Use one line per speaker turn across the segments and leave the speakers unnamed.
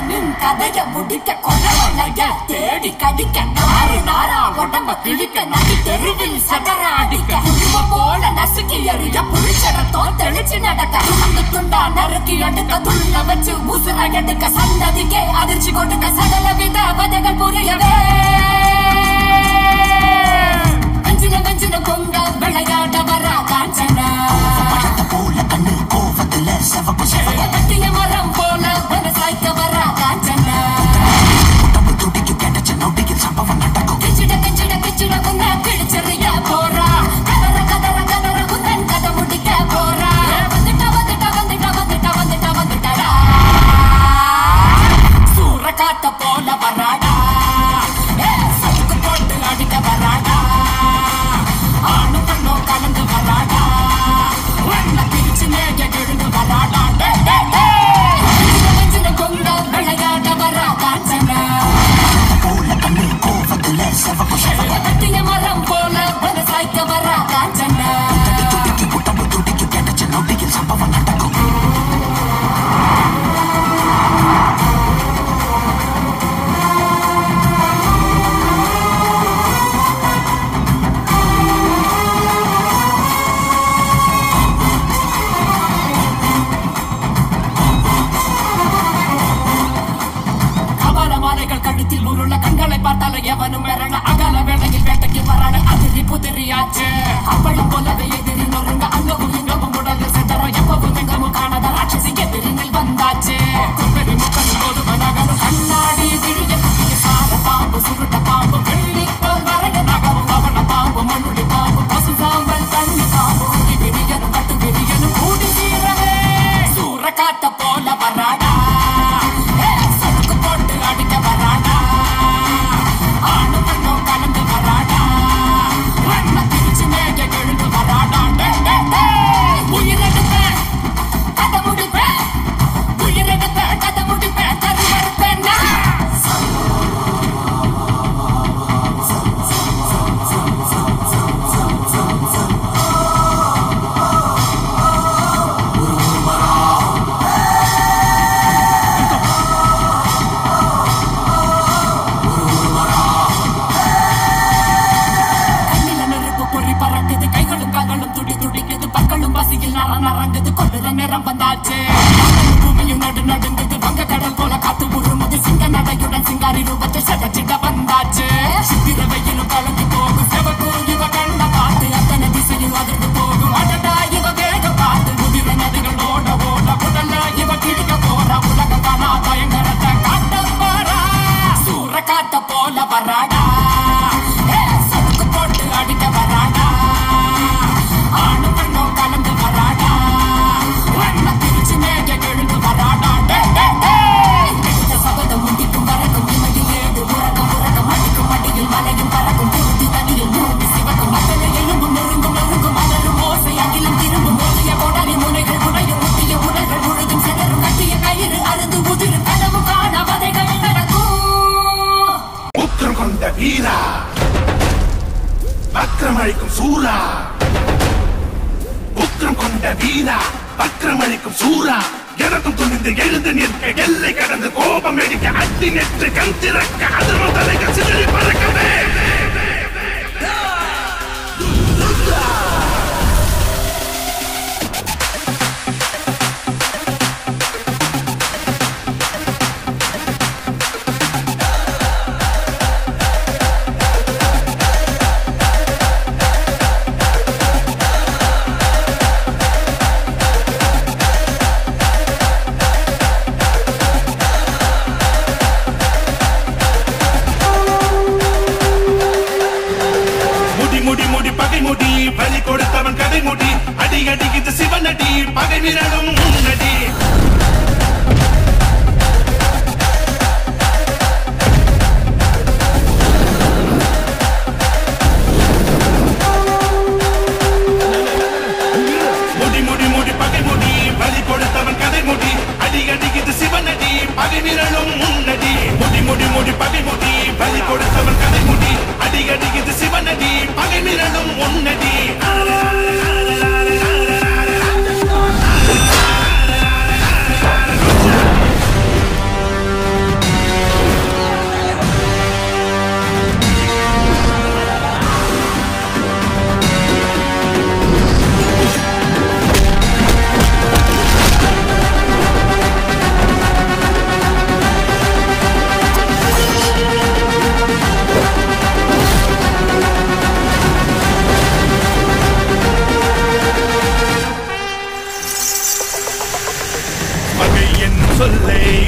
நின் கதைய முடிக்க கொலைய தேடி கடிக்க நாறு நாரா உடம்ப கிழிக்க நடி தெருவில் சதற அடிக்க குருவ போல நசுக்கி எறிய புளிச்சரத்தோ தெளிச்சு நடக்க அந்த துண்டா நறுக்கி எடுக்க துள்ள வச்சு உசுர எடுக்க சந்ததிக்கே அதிர்ச்சி கொடுக்க சகல வித வதைகள் புரியவே வெஞ்சின வெஞ்சின பொங்க விளையாட வர காஞ்சனா கட்டிய மரம் போல விவசாயிக்க வர காஞ்சனா கிச்சிட கிச்சிட கிச்சிட உன்ன கிழிச்செறிய போறா கதற கதற கதற உன்னன் கதை முடிக்க போறா வந்துட்டா வந்துட்டா வந்துட்டா வந்துட்டா வந்துட்டா வந்துட்டாடா சூற காத்த போல வராடா ஏ, சதுக்கு போட்டு அடிக்க வராடா ஆணு பெண்ணோ கலந்து வராடா உன்னை பிரிச்சு நேய எழுந்து வராடா டே, டே, டே. வெஞ்சின வெஞ்சின பொங்க விளையாட வரா காஞ்சனா கட்டிய மரம் போல விவசாயிக்க வர காஞ்சனா கபால மாலைகள் கழுத்தில் உருள கண்களை பார்த்தால எவனும் மிரள அகல வேளையில் வேட்டைக்கு வரான அதிரி புதிரியாச்சு அப்பளம் போலவே எதிரி நொறுங்க அங்கவும் இங்கவும் உடல் செதற எப்பவும் எங்கவும் காணாத ராட்சசி எதிரினில் வந்தாச்சு குப்பரி முப்பது போது மனகனும் கண்ணாடி விழிய குட்டிய சார பாம்பு சுருட்ட பாம்பு வெள்ளி போல் வரைய நகரும் அவன பாம்பு மண்ணுடி பாம்பு பசு சாம்பல் தண்ணி பாம்பு உடி விரியனும் கட்டு விரியனும் கூடி சீரவே சூற காட்ட போல வராடா ஏ, சறுக்கு போட்டு அடிக்க வராடா ஆணு பெண்ணோ கலந்து வராடா வண்ண பிரிச்சு மேய எழுந்து வராடா டே, டே, டே. உயிரெடுப்பேன் கதை முடிப்பேன் உயிரெடுப்பேன் கதை முடிப்பேன் கருவறுப்பேன் நான். கண்ணில நெருப்பு பொறி பறக்குது கைகளும் கால்களும் துடி துடிக்குது பற்களும் பசியில் நர நரங்குது கொள்ளுற நேரம் வந்தாச்சு வானமும் பூமியும் நடு நடுங்குது வங்க கடல் போல காத்து உருமுது சிங்க நடையுடன் சிங்காரி ரூபத்தை சதச்சிட வந்தாச்சு சித்திர வெயிலும் கலந்து போகும் செவக்கு இவ கண்ண பார்த்து அத்தனை திசையும் அதிர்ந்து போகும் அடடா இவ வேக பார்த்து முதிர நதிகள் ஓட ஓட உடல்ல இவ கிழிக்க போற உலக காணா பயங்கரத்தை காட்ட போறா சூற காட்ட போல வராடா ஏ, சறுக்கு போட்டு அடிக்க வராடா ஆணு பெண்ணோ கலந்து வராடா வண்ண பிரிச்சு மேய எழுந்து வராடா டே, டே, டே. எடுத்த சபதம் முடிக்கும் வரைக்கும் இமையில் ஏது உறக்கம் உறக்கம் அடிக்கும் அடியில் மலையும் பறக்கும் பூர்த்தி தனியில் பூமி சிவக்கும் மக்களை எலும்பும் நொறுங்கும் நொறுங்கும் அலரும் ஓசை அகிலும் திரும்பும் மோதிய கோடாலி முனைகள் முனையும் முட்டிய உடல்கள் முழுதும் சிதறும் கட்டிய கயிறு அருந்து உதிரும் கனவு காண வதைகள் நடக்கும்
உக்கிரம் கொண்ட வீரா வக்ரமழிக்கும் சூரா உக்கிரம் கொண்ட வீரா வக்ரமழிக்கும் சூரா எனக்கும் துணிந்து எழுந்து நிற்க எல்லை கடந்து கோபம் எடுக்க அட்டி நெற்று கண் திறக்க அதிர்வ தலைகள் சிதறி பறக்கவே முடி முடி முடி பகை முடி பலி கொடுத்தவன் கதை முடி அடி அடிக்குது சிவனடி பகை விரலும் முன்னடி முடி முடி முடி பகை முடி பலி கொடுத்தவன் கதை முடி அடி அடிக்குது சிவனடி பகை விரலும் முன்னடி முடி முடி முடி பகை முடி பலி கொடுத்தவன் கதை முடி அடி அடிக்குது சிவனடி பகை விரலும் முன்னடி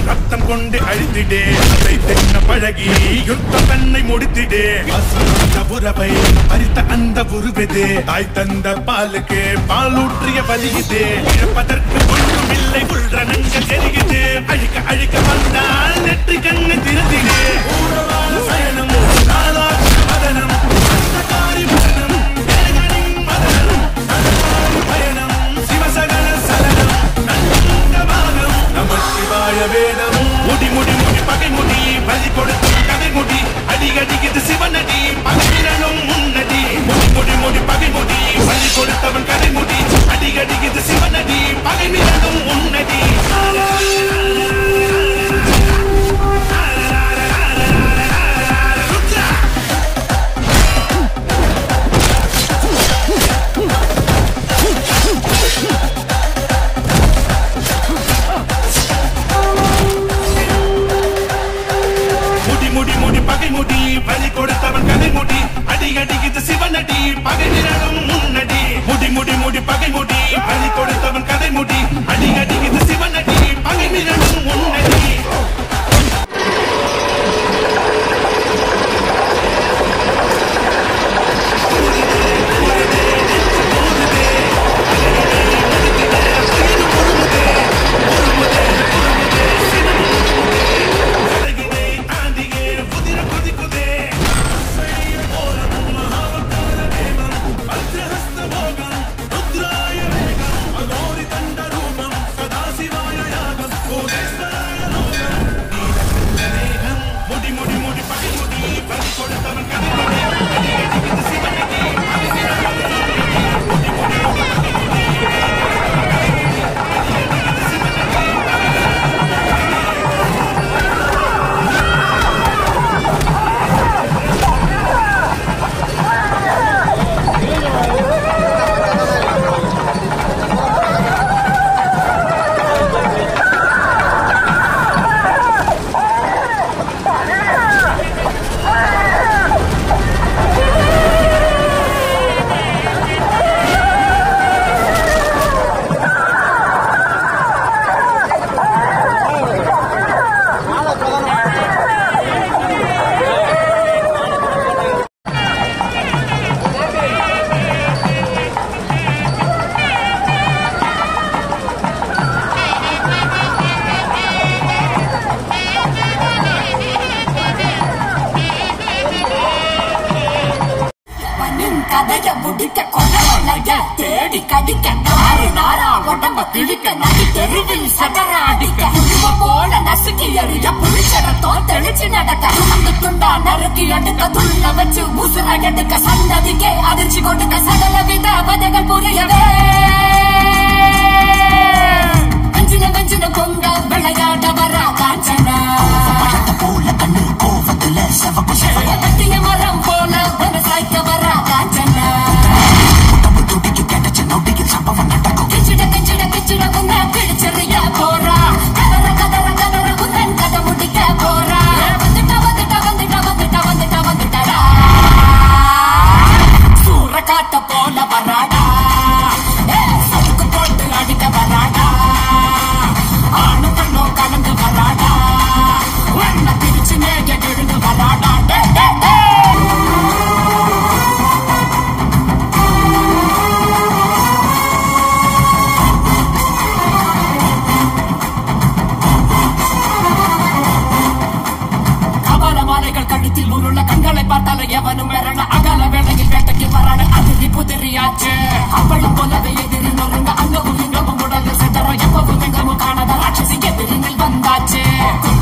ரத்தம் கொண்டு அழித்திடே அதை தென்ன பழகி யுத்தம் தன்னை முடித்திடே அசந்த உறவை பறித்த அந்த உருவதே தாய் தந்த பாலுக்கு பாலூற்றிய வலியுதே இழப்பதற்கு ஒன்றும் இல்லை உள்ரணங்கள் எரியுது அழிக்க அழிக்க வந்தால் நெற்றி கண்ணை திறந்திடே ஊரவாழ சயனம் நாளாற்று மதனம் அந்தகாரி மதனம் ஏகனின் மதனம் அந்தகாரி பயணம் சிவசகல சலனம் நந்தமானம் நமச்சிவாய வேதம் முடி முடி முடி பகை முடி பலி கொடுத்து கதை முடி அடி அடிக்குது சிவனடி பகைவிரனும் முன்னடி முடி முடி முடி பகை முடி பலி கொடுத்தவன் கதை முடி அடி அடிக்குது சிவனடி பகைவிரனும் முன்னடி முடி முடி முடி பகை முடி பலி கொடுத்தவன் கதை முடி அடி அடிக்குது சிவனடி பகை நிரலும் முன்னடி முடி முடி முடி பகை முடி பலி கொடுத்தவன் கதை முடி அடி அடிக்குது சிவனடி பகை நிரலும் முன்னடி அழகிலே தாண்டியே புதிர குதிக்குதே செய்ய போலும் மகாவதார தேவம் அத்தியஸ்த போகம் ருத்ராய வேகம் அகோரி தண்ட ரூபம் சதாசிவாய யாகம் கோதேஸ்வராய லோகம் தேகம் முடி முடி முடி பகை முடி பலி கொடுத்தவன் கதை முடி அடி அடிக்குது சிவனடி
அவனின் கதைய முடிக்க கொலைய தேடி கடிக்க நாறு நாரா உடம்ப கிழிக்க நடி தெருவில் சதற அடிக்க புழுவ போல நசுக்கி எறிய புளிச்சடத்தோ தெளிச்சு நடக்க அந்த துண்டா நறுக்கி எடுக்க துள்ள வச்சு உசுர எடுக்க சந்ததிக்கே அதிர்ச்சி கொடுக்க சகல வித வதைகள் புரியவே வெஞ்சின வெஞ்சின பொங்க விளையாட வர காஞ்சனா போல கண்ணு கோவத்துல செவப்பு பத்திய மரம் போல விவசாயிக்க வர காஞ்சனா கிச்சிட கிச்சிட கிச்சிட உன்னை பிடிச்சறிய போறா கதற கதற கதற உன்னன் கதை முடிக்க போறா வந்துட்டா வந்துட்டா வந்துட்டா வந்துட்டா வந்துட்டா வந்துட்டடா சூற காட்ட போல வராடா ஏ, சதுக்கு போட்டு அடிக்க வராடா ஆணு பெண்ணோ கலந்து வராடா உன்னை பிரிச்சு மேய விழுந்து வராடா டே, டே, டே. கபால மாலைகள் கழுத்தில் உருள கண்களை பார்த்தால எவனும் வரல அகல வேளையில் வேட்டைக்கு வரான அதிரி புதிரியாச்சு அவளும் போலவே எதிரி நொறுங்க அங்கமும் இங்கமும் உடல் செதற எப்பவும் எங்கமும் காணாத ராட்சசி எதிரினில் வந்தாச்சு